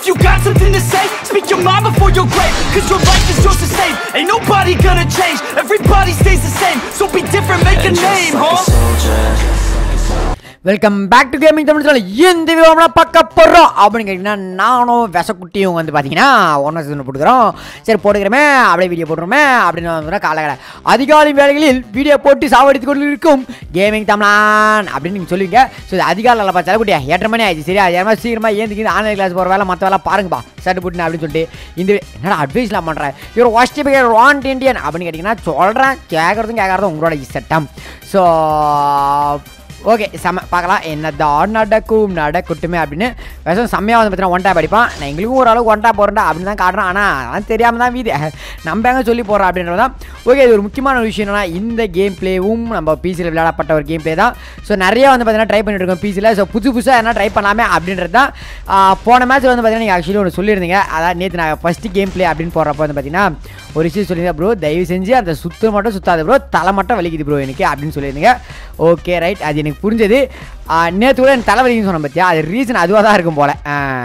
If you got something to say, speak your mind before your grave. Cause your life is yours to save. Ain't nobody gonna change. Everybody stays the same. So be different, make a name, huh? Welcome back to gaming Tamil channel இந்த வீடியோவில் பார்க்க போகிறோம் அப்படின்னு கேட்டிங்கன்னா நானும் விசக்குட்டியும் வந்து பார்த்தீங்கன்னா ஒன்றா சேர்ந்து போட்டுக்கிறோம் சரி போட்டுக்கிறோமே அப்படியே வீடியோ போட்டுருமே அப்படின்னு வந்து காலகட அதிகாலை வேலைகளில் வீடியோ போட்டு சாவடித்து கொண்டு இருக்கும் கேமிங் தமிழான் அப்படின்னு நீங்கள் சொல்லுவீங்க ஸோ இது அதிகாலையில் பார்த்தா குட்டியா எட்டரை மணி ஆயிடுச்சு சரியா ஏமா சீக்கிரமாக ஏந்திக்கிது ஆன்லைன் கிளாஸ் போகிற வேலை மற்ற வேலை பாருங்கப்பா சட்டு புட்டுன்னு அப்படின்னு சொல்லிட்டு இந்த என்னடா அட்வைஸ்லாம் பண்ணுறேன் இவர் வாஸ்ட் பிகர் வாண்ட் இண்டியன் அப்படின்னு கேட்டிங்கன்னா சொல்கிறேன் கேட்குறதும் கேட்குறதும் உங்களோட இஷ்டம் ஸோ ஓகே செம்ம பார்க்கலாம் என்னதான் நடக்கும் நடக்கட்டுமே அப்படின்னு விஷம் செம்மையாக வந்து பார்த்தீங்கன்னா ஒன்டா படிப்பான் நான் எங்களுக்கும் ஓரளவுக்கு ஒன்டா போகிறேன்டா அப்படின்னு தான் காட்டுறேன் ஆனால் அதெல்லாம் தெரியாமல் தான் வீடு நம்ம எங்கே சொல்லி போகிறோம் அப்படின்றது தான் ஓகே இது ஒரு முக்கியமான ஒரு விஷயம் என்னன்னா இந்த கேம் பிளேவும் நம்ம பிசியில் விளையாடப்பட்ட ஒரு கேம் பிளே தான் ஸோ நிறைய வந்து பார்த்தீங்கன்னா ட்ரை பண்ணிட்டு இருக்கோம் பிசியில் ஸோ புதுசு புதுசாக என்ன ட்ரை பண்ணலாமே அப்படின்றது தான் ஆ, போன மேட்ச்சில் வந்து பார்த்தீங்கன்னா நீங்கள் ஆக்சுவலி ஒன்று சொல்லியிருந்தீங்க அதான் நேற்று நான் ஃபஸ்ட்டு கேம் பிளே அப்படின்னு போடுறப்ப வந்து பார்த்தீங்கன்னா ஒரு விஷயம் சொல்லியிருந்தேன் ப்ரோ தயவு செஞ்சு அந்த சுத்து மட்டும் சுத்தாது ப்ரோ தலை மட்டும் வலிக்குது ப்ரோ எனக்கு அப்படின்னு சொல்லியிருந்தீங்க ஓகே ரைட் அது எனக்கு புரிஞ்சது நேற்று கூட எனக்கு தலை வலிக்குன்னு சொன்னேன் பார்த்தியா அது ரீசன் அதுவாக தான் இருக்கும் போல்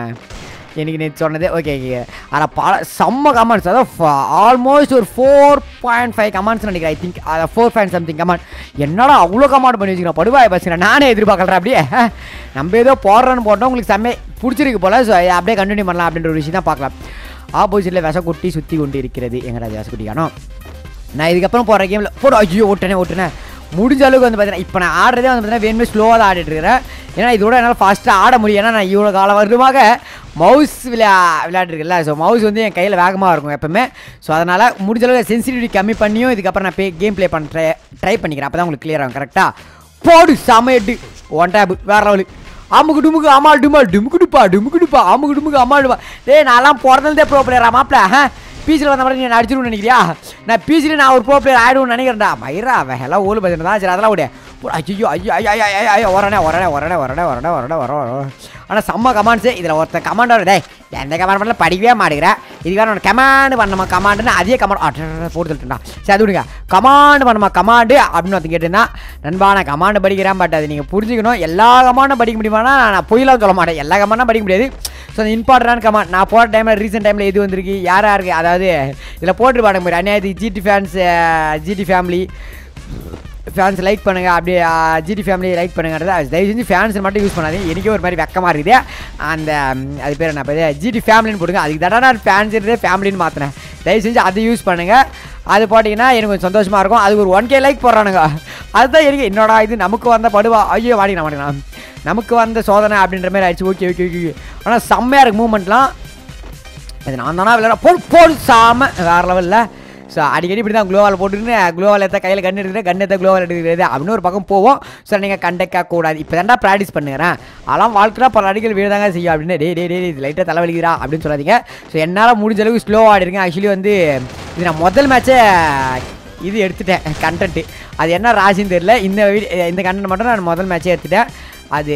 எனக்கு நேற்று சொன்னது ஓகே ஓகே ஆனால் பல செம்ம கமெண்ட்ஸ் அதாவது ஆல்மோஸ்ட் ஒரு ஃபோர் பாயிண்ட் ஃபைவ் கமெண்ட்ஸ் நினைக்கிறேன் ஐ திங்க் அதை ஃபோர் பாயிண்ட் சம்திங் கமெண்ட் என்னடா அவ்வளோ கமெண்ட் பண்ணி வச்சுக்கிறேன் படுவாய் பஸ்ஸில் நானே எதிர்பார்க்கறேன் அப்படியே நம்ம ஏதோ போடுறோன்னு போட்டோம் உங்களுக்கு செம்ம பிடிச்சிருக்கு போல் ஸோ அப்படியே கண்டினியூ பண்ணலாம் அப்படின்ற ஒரு விஷயம் தான் பார்க்கலாம் ஆப்போசிட்டில் விஷக்குட்டி சுற்றி கொண்டு இருக்கிறது எங்கடா விஷக்குட்டி காணோம் நான் இதுக்கப்புறம் போகிற கேமில் போட ஐயோ ஓட்டுனே ஓட்டுனேன் முடிஞ்ச அளவுக்கு வந்து பார்த்தீங்கன்னா இப்போ நான் ஆடுறதே வந்து பார்த்தீங்கன்னா வேணுமே ஸ்லோவாக தான் ஆடிட்டு இருக்கிறேன் ஏன்னா இதோட என்னால் ஃபாஸ்ட்டாக ஆட முடியும் ஏன்னா நான் இவ்வளோ கால வருடமாக மவுஸ் விளையா விளையாடுறீங்கல்ல ஸோ மவுஸ் வந்து என் கையில் வேகமாக இருக்கும் எப்பவுமே ஸோ அதனால் முடிஞ்ச அளவுக்கு சென்சிட்டிவிட்டி கம்மி பண்ணியும் இதுக்கப்புறம் நான் பே கேம் ப்ளே பண்ண ட்ரை ட்ரை பண்ணிக்கிறேன் அப்போ தான் உங்களுக்கு clear ஆகும் கரெக்டாக போடு சமையட்டு ஒன் டேப் வேற லெவலு அமுக்கு டுமுக்கு அம்மாள் டுமால் டுமுக்கு டுப்பா டுமுக்கு டுப்பா அமுக்கு டுமுக்கு அம்மாள் டுப்பா டேய் நான்லாம் பிறந்ததே ப்ரோ பிளேயரா மாப்பிள பீச்சில் வந்த மாதிரி நீ அடிச்சிருன்னு நினைக்கிறியா நான் பீச்சில் நான் ஒரு ப்ரோ பிளேயர் ஆயிடும்னு நினைக்கிறேன்டா மயிரா அவன் எல்லாம் ஊழல் பத்திரம் தான் சரி அதெல்லாம் விட ஐயோ ஐயோ ஐயோ ஐயோ ஐயோ ஐயோ வரனே வரனே வரனே வரனே வரனே வரனே வர வர ஆனால் செம்ம கமாண்ட்ஸு இதில் ஒருத்தன் கமாண்டர் டேய் எந்த கமாண்ட் பண்ணல படிக்கவே மாட்டேங்கிறேன் இதுக்கான ஒன்று கமாண்டு பண்ணமா கமாண்டுன்னு அதே கமாண்ட் போட்டு சொல்லிட்டுடா சரி அது விடுங்க கமாண்டு பண்ணமா கமாண்டு அப்படின்னு ஒருத்தன் கேட்டிருந்தான் நண்பா நான் கமாண்டு படிக்கிறேன் பட் அது நீங்கள் புரிஞ்சுக்கணும் எல்லா கமாண்டும் படிக்க முடியுமானா நான் பொய்யெல்லாம் சொல்ல மாட்டேன் எல்லா கமாண்டும் படிக்க முடியாது ஸோ அந்த இம்பார்ட்டன்டான கமாண்ட் நான் போகிற டைமில் ரீசெண்ட் டைமில் எது வந்திருக்கு யார் யாருக்கு அதாவது இதில் போட்டு பாருங்க மாதிரி அநியாயத்துக்கு GT fans GT family fans like பண்ணுங்கள் அப்படியே ஜிடி ஃபேமிலி லைக் பண்ணுங்கிறத தயவு செஞ்சு ஃபேன்ஸ் மட்டும் யூஸ் பண்ணாதீங்க எனக்கே ஒரு மாதிரி வெக்கமாக இருக்குது அந்த ம், அது பேர் என்ன பேர் ஜிடி ஃபேமிலின்னு போடுங்க அதுக்கு தடவை நான் ஃபேன்ஸ் இருந்தே ஃபேமிலின்னு மாற்றினேன் தயவு செஞ்சு அதை யூஸ் பண்ணுங்கள் அது போட்டிங்கன்னா எனக்கு கொஞ்சம் சந்தோஷமாக இருக்கும் அதுக்கு ஒரு ஒன் கே லைக் போடுறானுங்க அதுதான் எனக்கு என்னடா இது நமக்கு வந்த படுவா ஐயோ வாடினா வாடினா நமக்கு வந்த சோதனை அப்படின்ற மாதிரி ஆயிடுச்சு ஓகே ஓகே ஓகே ஆனால் செம்மையாக இருக்குது மூமெண்ட்லாம் அது நான் தானா விளையாட போடு போடு சாம வேற லெவலில் ஸோ அடிக்கடி இப்படி தான் குளோவால் போட்டுக்கிட்டு குளோவால் எடுத்த கையில் கண் எடுக்கிறேன் கண் எடுத்த குளோவால் எடுக்கிறது அப்படின்னு ஒரு பக்கம் போவோம் ஸோ நீங்கள் கண்டக்க கூடாது இப்போ தாண்டா ப்ராக்டிஸ் பண்ணுறேன் அதெல்லாம் வாழ்க்கையில் பல அடிகள் வீழ்தாங்க செய்யும் அப்படின்னு டே டே டே இது லைட்டாக தலைவலிக்கிறா அப்படின்னு சொல்லாதீங்க ஸோ என்னால் முடிஞ்ச அளவுக்கு ஸ்லோ ஆடிருக்கேன் ஆக்சுவலி வந்து இது நான் முதல் மேட்ச்சே இது எடுத்துட்டேன் கண்டென்ட்டு அது என்ன ராசின்னு தெரியல இந்த வீடியோ இந்த கண்டென்ட் மட்டும் நான் முதல் மேட்ச்சே எடுத்துட்டேன் அது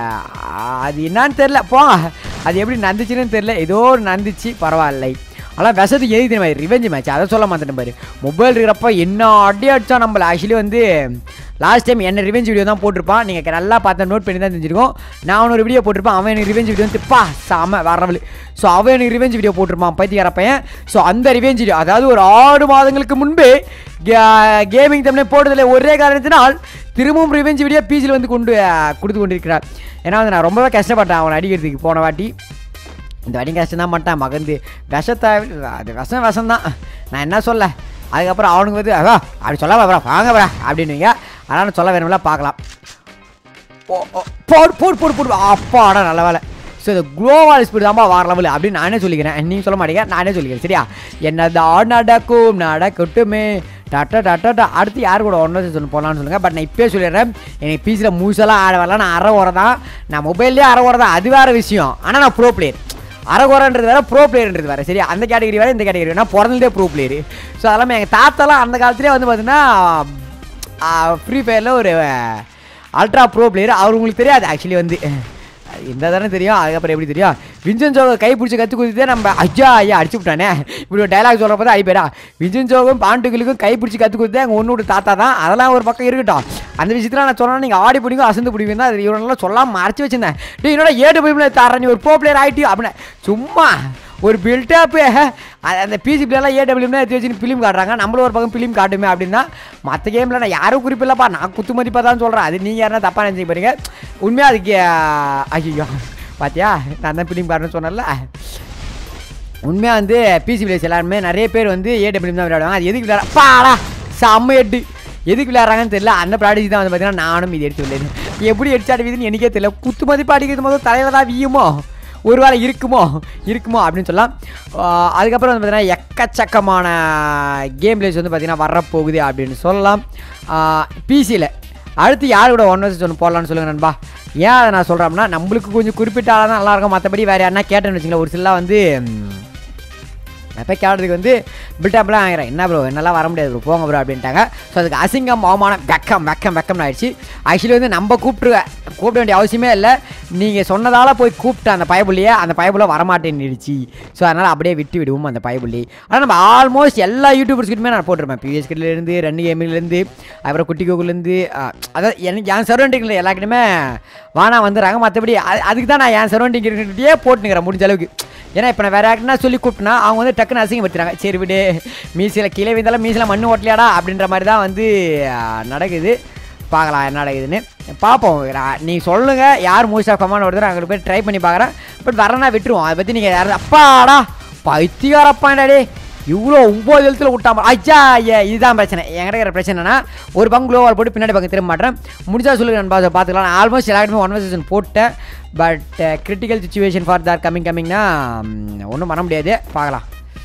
அது என்னன்னு தெரில போங்க அது எப்படி நந்துச்சுன்னு தெரில ஏதோ ஒரு நந்துச்சு பரவாயில்லை ஆனால் விஷத்துக்கு எது தெரியுமா ரிவெஞ்ச் மேட்ச் அதை சொல்ல மாட்டேன் பாரு மொபைல் இருக்கிறப்ப என்ன அடி அடிச்சா நம்மள ஆக்சுவலி வந்து லாஸ்ட் டைம் என்ன ரிவெஞ்ச் வீடியோ தான் போட்டிருப்பான் நீங்கள் நல்லா பார்த்தா நோட் பண்ணி தான் தெரிஞ்சிருக்கோம் நான் ஒரு வீடியோ போட்டிருப்பான் அவன் எனக்கு ரிவெஞ்ச் வீடியோ வந்து பா சாம வரவள் ஸோ அவன் எனக்கு ரிவெஞ்ச் வீடியோ போட்டிருப்பான் பைத்தியக்கார பையன் ஸோ அந்த ரிவெஞ்ச் வீடியோ அதாவது ஒரு ஆறு மாதங்களுக்கு முன்பே கேமிங் தமிழ் போட்டதில் ஒரே காரணத்தினால் திரும்பவும் ரிவெஞ்ச் வீடியோ பிசியில் வந்து கொண்டு அஹ், கொடுத்து கொண்டிருக்கிறார் ஏன்னா வந்து நான் ரொம்பவே கஷ்டப்பட்டேன் அவனை அடிக்கிறதுக்கு போன வாட்டி இந்த வாட்டி கஷ்டம் தான் மாட்டான் மகந்து விஷத்தை அது விஷம் விஷம் தான் நான் என்ன சொல்ல அதுக்கப்புறம் அவனுக்கு வந்து அதான் அப்படி சொல்ல வரா வாங்க வரா அப்படின்னுங்க அதனால் சொல்ல வேணும்ல பார்க்கலாம் ஓ ஓ, போடு போடு போடு போடு அப்பாடா நல்ல வேலை ஸோ இந்த குளோவால் ஸ்பீடு தான்ப்பா வார லெவல் அப்படின்னு நானே சொல்லிக்கிறேன் நீங்கள் சொல்ல மாட்டீங்க நானே சொல்லிக்கிறேன் சரியா என்னதான் நடக்கும் நடக்கட்டுமே டட்டா டட்டா டா அடுத்து யார் கூட ஒன்றா சொல்லி போகலான்னு சொல்லுங்கள் பட் நான் இப்போயே சொல்லிடுறேன் எனக்கு பீஸில் மூசெல்லாம் ஆட வரல நான் அரை உரம் தான் நான் மொபைல்லேயே அரை உரம் தான் அது வேறு விஷயம் ஆனால் நான் ப்ரோ பிளேயர் அரகுறன்றது வேற ப்ரோ பிளேயர்ன்றது வேற சரி அந்த கேட்டகரி வேற இந்த கேட்டகரி வேற நான் பிறந்ததே ப்ரோ பிளேயர் ஸோ அதெல்லாமே எங்கள் தாத்தாலாம் அந்த காலத்துலேயே வந்து பார்த்தீங்கன்னா ஃப்ரீ ஃபயரில் ஒரு அல்ட்ரா ப்ரோ பிளேயர் அவர் உங்களுக்கு தெரியாது ஆக்சுவலி வந்து இந்த தானே தெரியும் அதுக்கப்புறம் எப்படி தெரியும் விஞ்சன் ஜோகை கை பிடிச்சி கற்று குதித்தே நம்ம ஐயா ஐயா அடிச்சு விட்டானே இப்படி ஒரு டைலாக் சொல்கிறப்ப தான் அடிப்பேடா விஞ்சன் ஜோகும் பாண்டுகளுக்கும் கை பிடிச்சி கற்று குதித்தே எங்கள் ஒன்று தாத்தா தான் அதெல்லாம் ஒரு பக்கம் இருக்கட்டும் அந்த விஷயத்தில் நான் சொன்னா நீங்கள் ஆடி பிடிக்கும் அசந்து பிடிக்கும் தான் இவரெல்லாம் சொல்லாமல் மறைச்சி வச்சிருந்தேன் டேய் என்னோட ஏடு பிடிப்பில் தர நீ ஒரு ப்ரோ பிளேயர் ஆகிட்டியோ அப்படின்னு சும்மா ஒரு பில்டப்பு அந்த பிசி பிளேயர்லாம் ஏடபிள்யூம்னா எடுத்து வச்சு ஃபிலிம் காட்டுறாங்க நம்மளும் ஒரு பக்கம் ஃபிலிம் காட்டுமே அப்படின்னா மற்ற கேமில் நான் யாரும் குறிப்பில்லப்பா நான் குத்து மதிப்பாக தான் சொல்கிறேன் அது நீங்கள் யாருன்னா தப்பாக நினச்சிக்க போறீங்க உண்மையாக அதுக்கு ஐயோ பாத்தியா நான் தான் ஃபிலிம் காட்டுன்னு சொன்னேன்ல உண்மையாக வந்து பிசி பிளேஸ் எல்லாருமே நிறைய பேர் வந்து ஏடபிள்யூ தான் விளையாடுவாங்க அது எதுக்கு விளையாட பாடா செம்ம எட்டு எதுக்கு விளையாடுறாங்கன்னு தெரியல அந்த ப்ராடக்ட் தான் வந்து பார்த்தீங்கன்னா நானும் இது எடுத்து விளையாடு எப்படி எடுத்து அடிக்குதுன்னு எனக்கே தெரியல குத்து மதிப்பு அடிக்கிறது முதல் தலையில் தான் வீயுமோ ஒரு வேளை இருக்குமோ இருக்குமோ அப்படின்னு சொல்லலாம் ஆஹ் அதுக்கப்புறம் வந்து பார்த்தீங்கன்னா எக்கச்சக்கமான கேம் பிளேஸ் வந்து பார்த்தீங்கன்னா வரப்போகுது அப்படின்னு சொல்லலாம் பிசியில் அடுத்து யார் கூட ஒன் வர்சஸ் ஒன்று போடலான்னு சொல்லுங்கள் நண்பா ஏன் அதை நான் சொல்கிறேன்னா நம்மளுக்கு கொஞ்சம் குறிப்பிட்ட ஆளாக தான் நல்லா இருக்கும் மற்றபடி வேறு யாருன்னா கேட்டேன்னு வச்சுங்களேன் ஒரு சில வந்து ம், எப்போ கேட்டதுக்கு வந்து பில்டப்லாம் ஆகிறேன் என்ன ப்ரோ என்னெல்லாம் வர முடியாது ப்ரோ போங்க ப்ரோ அப்படின்ட்டாங்க ஸோ அதுக்கு அசிங்கம் அவமானம் வெக்கம் வெக்கம் வெக்கம்னு ஆயிடுச்சு ஆக்சுவலி வந்து நம்ம கூப்பிட்டு கூப்பிட வேண்டிய அவசியமே இல்லை நீங்கள் சொன்னதால் போய் கூப்பிட்ட அந்த பயபுள்ளியை அந்த பயபுள்ள வரமாட்டேன்னுடுச்சு ஸோ அதனால் அப்படியே விட்டு விடுவோம் அந்த பயபுள்ளி ஆனால் நம்ம ஆல்மோஸ்ட் எல்லா யூடியூபர்ஸ்கிட்டுமே நான் போட்டிருப்பேன் பிஎஸ் கிட்லேருந்து ரன் கேமிங்லேருந்து அப்புறம் குட்டி கோகுலேருந்து அதாவது எனக்கு என் சரௌண்டிங்கில் எல்லாருக்கிட்டுமே வானா வந்துடுறாங்க மற்றபடி அது அதுக்கு தான் நான் என் சரௌண்டிங் இருக்கிட்டே போட்டுனுக்கிறேன் முடிஞ்ச அளவுக்கு ஏன்னா இப்போ நான் வேறு யாருக்குன்னா சொல்லி கூப்பிட்டேன்னா அவங்க வந்து டக்குன்னு அசிங்கப்படுத்துறாங்க சரி விடு மீசில் கீழே விழுந்தாலும் மீசில் மண்ணு ஓட்டலையாடா அப்படின்ற மாதிரி தான் வந்து ஆ, நடக்குது பார்க்கலாம் என்ன நடக்குதுன்னு பார்ப்போம் நான் நீ சொல்லுங்கள் யார் மூவிஸ் ஆஃப் கமாண்ட் வருது அங்கே போய் ட்ரை பண்ணி பார்க்குறேன் பட் வரனா விட்டுருவோம் அதை பற்றி நீங்கள் யாரும் அப்பாடா பைத்தியாரப்பாண்டே இவ்வளோ ஒம்பது எழுத்துல விட்டாம ஐயா ஐயா இதுதான் பிரச்சனை என்கிட்ட இருக்கிற பிரச்சனை என்னன்னா ஒரு பங்கு க்ளோவால் போட்டு பின்னாடி பக்கம் திரும்ப மாட்டேன் முடிஞ்சா சொல்லுங்க நண்பா அதை பார்த்துக்கலாம் நான் ஆல்மோஸ்ட் எல்லாருமே ஒன் சீசன் போட்டேன் but critical situation for that coming கம்மிங்னா ஒன்றும் பண்ண முடியாது பார்க்கலாம்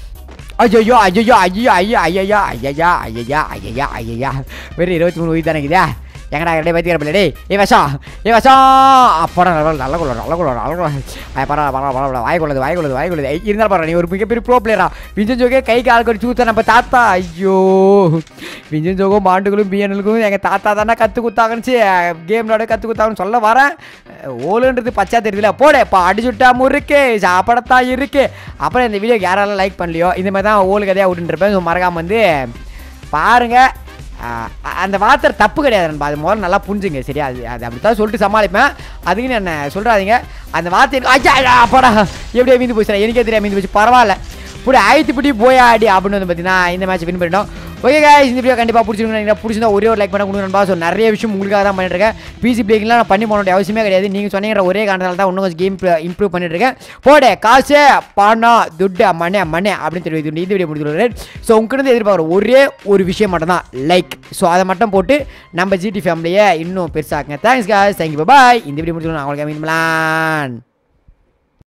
ஐயோ ஐயோ ஐயோ ஐயோ ஐயோ ஐயா ஐயா ஐயா ஐயா வெறும் இருபத்தி மூணு உயிர் தானே இருக்குதா எங்கடா ரெண்டே பற்றி கிடப்பில்ல டேய் ஏ விஷம் ஏ விஷம் அப்படா நல்ல நல்ல கொள்ள நல்ல கொள்ள நல்ல கொள்ள பரவாயில்ல பரவாயில்ல பரவாயில்ல வாய் கொள்ளுது வாய் கொள்ளுது வாய் கொள்ளுது இருந்தாலும் பரவாயில்ல நீ ஒரு மிகப்பெரிய ப்ரோ பிளேயரா விஞ்சன் ஜோகே கை கால் கடி சூத்த நம்ம தாத்தா ஐயோ விஞ்சன் ஜோகும் மாண்டுகளும் பிஎன்எலுக்கும் எங்கள் தாத்தா தானே கற்று கொடுத்தாங்கன்னு கேம் விளையாட கற்று கொடுத்தாங்கன்னு சொல்ல வரேன் ஓலுன்றது பச்சா தெரியுதுல போடே இப்போ அடிச்சுட்டா முறுக்கு சாப்பிடத்தான் இருக்கு அப்புறம் இந்த வீடியோக்கு யாரெல்லாம் லைக் பண்ணலையோ இந்த மாதிரி தான் ஓலு கதையாக விட்டுருப்பேன் ஸோ மறக்காமல் வந்து பாருங்கள் அந்த வார்த்தை தப்பு கிடையாது நண்பா அது முதல்ல நல்லா புரிஞ்சுங்க சரியா அது அது அப்படி தான் சொல்லிட்டு சமாளிப்பேன் அதுக்குன்னு என்ன சொல்கிறாதீங்க அந்த வார்த்தை எனக்கு ஐயா அப்படா எப்படியா மீந்து போச்சு எனக்கே தெரியாது மீந்து போச்சு பரவாயில்ல இப்படி ஆயிரத்தி பிடி போயாடி அப்படின்னு வந்து பார்த்தீங்கன்னா இந்த மேட்ச் வின் பண்ணிட்டோம் ஓகே guys இந்த வீடியோ கண்டிப்பாக பிடிச்சிருக்கணும் பிடிச்சிருந்தா ஒரே ஒரு லைக் பண்ண கொடுங்க நண்பா ஸோ நிறைய விஷயம் உங்களுக்காக தான் பண்ணிட்டு இருக்கேன் பிசி பிளேக்கிங்லாம் நான் பண்ணி போன வேண்டிய அவசியமே கிடையாது நீங்கள் சொன்னீங்கிற ஒரே காரணத்தால தான் இன்னும் கொஞ்சம் கேம் இம்ப்ரூவ் பண்ணிட்டு இருக்கேன் போடே காசு பணம் துட்டு மண்ணே மண்ணே அப்படின்னு தெரிவித்து இந்த வீடியோ முடிச்சுடுறேன் ஸோ உங்ககிட்ட எதிர்பார்க்குற ஒரே ஒரு விஷயம் மட்டும் தான் லைக் ஸோ அதை மட்டும் போட்டு நம்ம ஜிடி ஃபேமிலியை இன்னும் பெருசாக்குங்க தேங்க்ஸ் guys தேங்க்யூ பாய் இந்த வீடியோ முடிச்சுக்கணும் நான் உங்களுக்கு மீன்